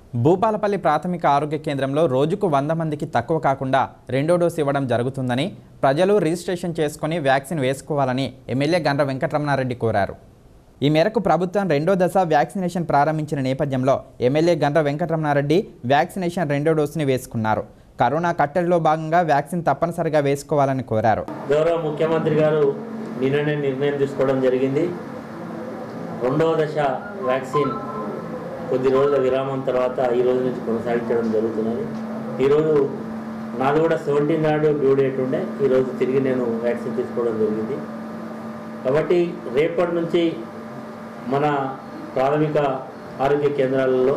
భూపాలపల్లి ప్రాథమిక ఆరోగ్య కేంద్రంలో రోజుకు వంద మందికి తక్కువ కాకుండా రెండో డోసు ఇవ్వడం జరుగుతుందని ప్రజలు రిజిస్ట్రేషన్ చేసుకుని వ్యాక్సిన్ వేసుకోవాలని ఎమ్మెల్యే గండ్ర వెంకటరమణారెడ్డి కోరారు ఈ మేరకు ప్రభుత్వం రెండో దశ వ్యాక్సినేషన్ ప్రారంభించిన నేపథ్యంలో ఎమ్మెల్యే గండ్ర వెంకటరమణారెడ్డి వ్యాక్సినేషన్ రెండో డోసుని వేసుకున్నారు కరోనా కట్టడిలో భాగంగా వ్యాక్సిన్ తప్పనిసరిగా వేసుకోవాలని కోరారు గౌరవ ముఖ్యమంత్రి గారు నిన్ననే నిర్ణయం తీసుకోవడం జరిగింది రెండవ దశ వ్యాక్సిన్ కొద్ది రోజుల విరామం తర్వాత ఈ రోజు నుంచి కొనసాగించడం జరుగుతున్నది ఈరోజు నాది కూడా సెవెంటీన్ నాడు డ్యూ డేట్ ఉండే ఈరోజు తిరిగి నేను వ్యాక్సిన్ తీసుకోవడం జరిగింది కాబట్టి రేపటి నుంచి మన ప్రాథమిక ఆరోగ్య కేంద్రాలలో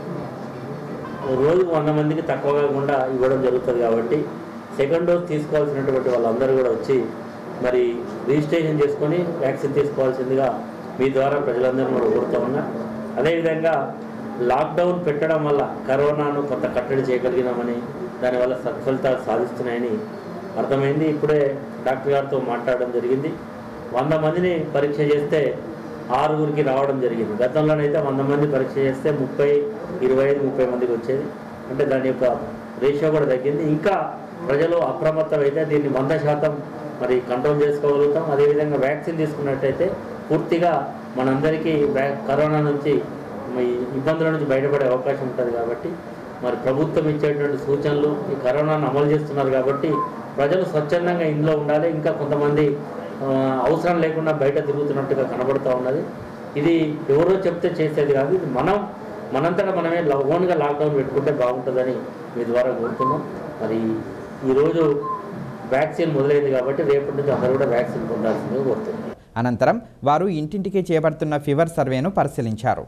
రోజు వంద మందికి తక్కువ కాకుండా ఇవ్వడం జరుగుతుంది కాబట్టి సెకండ్ డోస్ తీసుకోవాల్సినటువంటి వాళ్ళందరూ కూడా వచ్చి మరి రిజిస్ట్రేషన్ చేసుకొని వ్యాక్సిన్ తీసుకోవాల్సిందిగా మీ ద్వారా ప్రజలందరూ కూడా కోరుతా ఉన్నా అదేవిధంగా లాక్డౌన్ పెట్టడం వల్ల కరోనాను కొంత కట్టడి చేయగలిగినామని దానివల్ల సత్ఫలితాలు సాధిస్తున్నాయని అర్థమైంది ఇప్పుడే డాక్టర్ గారితో మాట్లాడడం జరిగింది వంద మందిని పరీక్ష చేస్తే ఆరుగురికి రావడం జరిగింది గతంలోనైతే వంద మంది పరీక్ష చేస్తే ముప్పై ఇరవై ఐదు ముప్పై మందికి వచ్చేది అంటే దాని యొక్క రేషియో కూడా తగ్గింది ఇంకా ప్రజలు అప్రమత్తం అయితే దీన్ని వంద శాతం మరి కంట్రోల్ చేసుకోగలుగుతాం అదేవిధంగా వ్యాక్సిన్ తీసుకున్నట్టయితే పూర్తిగా మనందరికీ వ్యా- కరోనా నుంచి ఈ ఇబ్బందుల నుంచి బయటపడే అవకాశం ఉంటుంది కాబట్టి మరి ప్రభుత్వం ఇచ్చేటువంటి సూచనలు ఈ కరోనాను అమలు చేస్తున్నారు కాబట్టి ప్రజలు స్వచ్ఛందంగా ఇంట్లో ఉండాలి ఇంకా కొంతమంది ఆ, అవసరం లేకుండా బయట తిరుగుతున్నట్టుగా కనబడుతూ ఉన్నది ఇది ఎవరో చెప్తే చేసేది కాదు ఇది మనం మనంతటా మనమే లా- ఓన్గా లాక్డౌన్ పెట్టుకుంటే బాగుంటుందని మీ ద్వారా కోరుతున్నాం మరి ఈరోజు వ్యాక్సిన్ మొదలైంది కాబట్టి రేపటి నుంచి అందరూ కూడా వ్యాక్సిన్ పొందాల్సిందిగా కోరుతున్నాం అనంతరం వారు ఇంటింటికి చేపడుతున్న ఫీవర్ సర్వేను పరిశీలించారు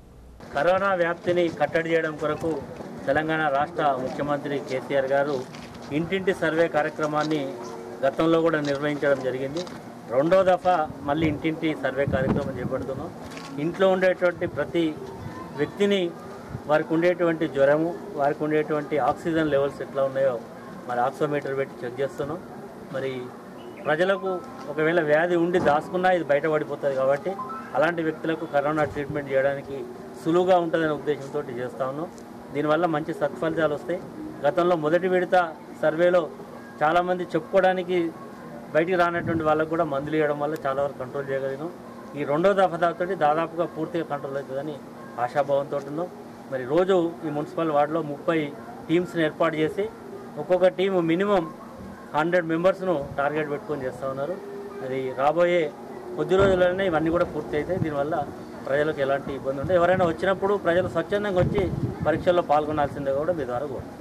కరోనా వ్యాప్తిని కట్టడి చేయడం కొరకు తెలంగాణ రాష్ట్ర ముఖ్యమంత్రి కేసీఆర్ గారు ఇంటింటి సర్వే కార్యక్రమాన్ని గతంలో కూడా నిర్వహించడం జరిగింది రెండో దఫా మళ్ళీ ఇంటింటి సర్వే కార్యక్రమం చేపడుతున్నాం ఇంట్లో ఉండేటువంటి ప్రతి వ్యక్తిని వారికి ఉండేటువంటి జ్వరము వారికి ఉండేటువంటి ఆక్సిజన్ లెవెల్స్ ఎట్లా ఉన్నాయో మరి ఆక్సిమీటర్ పెట్టి చెక్ చేస్తున్నాం మరి ప్రజలకు ఒకవేళ వ్యాధి ఉండి దాచుకున్నా ఇది బయటపడిపోతుంది కాబట్టి అలాంటి వ్యక్తులకు కరోనా ట్రీట్మెంట్ చేయడానికి సులువుగా ఉంటుందనే ఉద్దేశంతో చేస్తా ఉన్నాం దీనివల్ల మంచి సత్ఫలితాలు వస్తాయి గతంలో మొదటి విడత సర్వేలో చాలామంది చెప్పుకోవడానికి బయటికి రానటువంటి వాళ్ళకు కూడా మందులు ఇవ్వడం వల్ల చాలా వరకు కంట్రోల్ చేయగలిగినాం ఈ రెండో దఫాతో దాదాపుగా పూర్తిగా కంట్రోల్ అవుతుందని ఆశాభావంతో ఉన్నాం మరి రోజు ఈ మున్సిపల్ వార్డులో ముప్పై టీమ్స్ని ఏర్పాటు చేసి ఒక్కొక్క టీము మినిమం హండ్రెడ్ మెంబర్స్ను టార్గెట్ పెట్టుకొని చేస్తూ ఉన్నారు అది రాబోయే కొద్ది రోజుల్లోనే ఇవన్నీ కూడా పూర్తి అవుతాయి దీనివల్ల ప్రజలకు ఎలాంటి ఇబ్బంది ఉండదు ఎవరైనా వచ్చినప్పుడు ప్రజలు స్వచ్ఛందంగా వచ్చి పరీక్షల్లో పాల్గొనాల్సిందే కూడా మీ ద్వారా కోరుతున్నాను